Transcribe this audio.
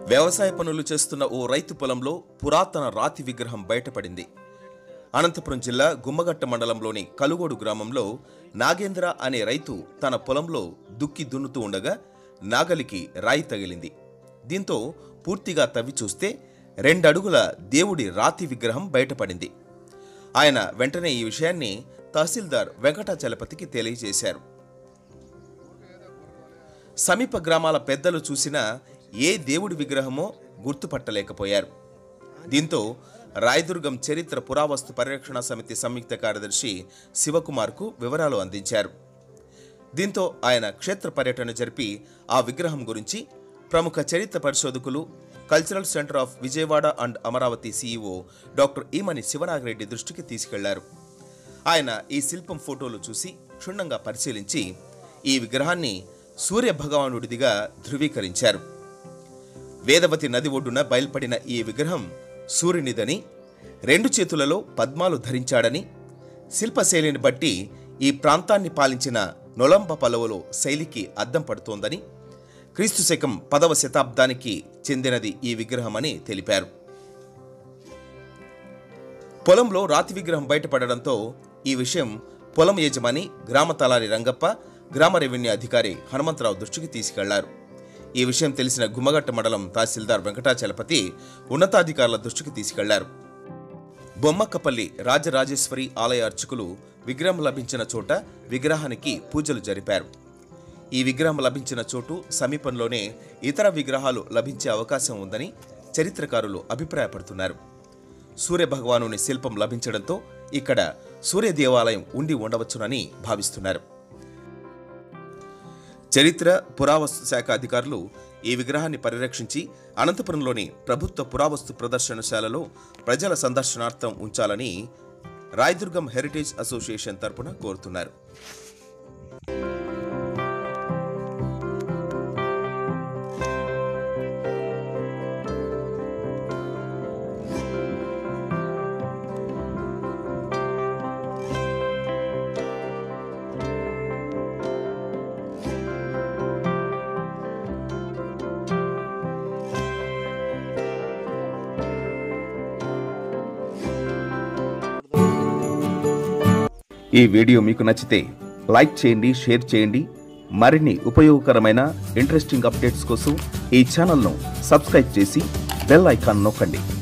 వ్యవసాయ పనులు చేస్తున్న ఓ రైతు పొలంలో పురాతన రాతి విగ్రహం బయటపడింది అనంతపురం జిల్లా గుమ్మగట్ట మండలంలోని కలుగోడు గ్రామంలో నాగేంద్ర అనే రైతు తన పొలంలో దుక్కి దున్నుతూ ఉండగా నాగలికి రాయి తగిలింది దీంతో పూర్తిగా తవ్వి చూస్తే రెండడుగుల దేవుడి రాతి విగ్రహం బయటపడింది ఆయన వెంటనే ఈ విషయాన్ని తహసీల్దార్ వెంకటాచలపతికి తెలియజేశారు సమీప గ్రామాల పెద్దలు చూసినా ఏ దేవుడి విగ్రహమో గుర్తుపట్టలేకపోయారు దీంతో రాయదుర్గం చరిత్ర పురావస్తు పరిరక్షణ సమితి సంయుక్త కార్యదర్శి శివకుమార్కు వివరాలు అందించారు దీంతో ఆయన క్షేత్ర పర్యటన జరిపి ఆ విగ్రహం గురించి ప్రముఖ చరిత్ర పరిశోధకులు cultural centre of Vijayawada and Amaravati CEO doctor Emani Sivanagireddy దృష్టికి తీసుకెళ్లారు ఆయన ఈ శిల్పం ఫోటోలు చూసి క్షుణ్ణంగా పరిశీలించి ఈ విగ్రహాన్ని సూర్య భగవానుడిదిగా ధృవీకరించారు వేదవతి నది ఒడ్డున బయల్పడిన ఈ విగ్రహం సూర్యునిదని రెండు చేతులలో పద్మాలు ధరించాడని శిల్పశైలిని బట్టి ఈ ప్రాంతాన్ని పాలించిన నొలంబ పలవలో శైలికి అద్దం పడుతోందని క్రీస్తు శకం పదవ శతాబ్దానికి చెందినది ఈ విగ్రహమని తెలిపారు పొలంలో రాతి విగ్రహం బయటపడడంతో ఈ విషయం పొలం యజమాని గ్రామ తలారి రంగప్ప గ్రామ రెవెన్యూ అధికారి హనుమంతరావు దృష్టికి తీసుకెళ్లారు ఈ విషయం తెలిసిన గుమ్మగట్ట మండలం తహసీల్దార్ వెంకటాచలపతి ఉన్నతాధికారుల దృష్టికి తీసుకెళ్లారు బొమ్మక్కపల్లి రాజరాజేశ్వరి ఆలయ అర్చకులు విగ్రహం లభించిన చోట విగ్రహానికి పూజలు జరిపారు ఈ విగ్రహం లభించిన చోటు సమీపంలోనే ఇతర విగ్రహాలు లభించే అవకాశం ఉందని చరిత్రకారులు అభిప్రాయపడుతున్నారు సూర్య భగవానుని శిల్పం లభించడంతో ఇక్కడ సూర్య దేవాలయం ఉండి ఉండవచ్చునని భావిస్తున్నారు చరిత్ర పురావస్తు శాఖ అధికారులు ఈ విగ్రహాన్ని పరిరక్షించి అనంతపురంలోని ప్రభుత్వ పురావస్తు ప్రదర్శనశాలలో ప్రజల సందర్శనార్థం ఉంచాలని రాయదుర్గం హెరిటేజ్ అసోసియేషన్ తరపున కోరుతున్నారు ఈ వీడియో మీకు నచ్చితే లైక్ చేయండి షేర్ చేయండి మరిన్ని ఉపయోగకరమైన ఇంట్రెస్టింగ్ అప్డేట్స్ కోసం ఈ ఛానల్ను సబ్స్క్రైబ్ చేసి బెల్ ఐకాన్ నొక్కండి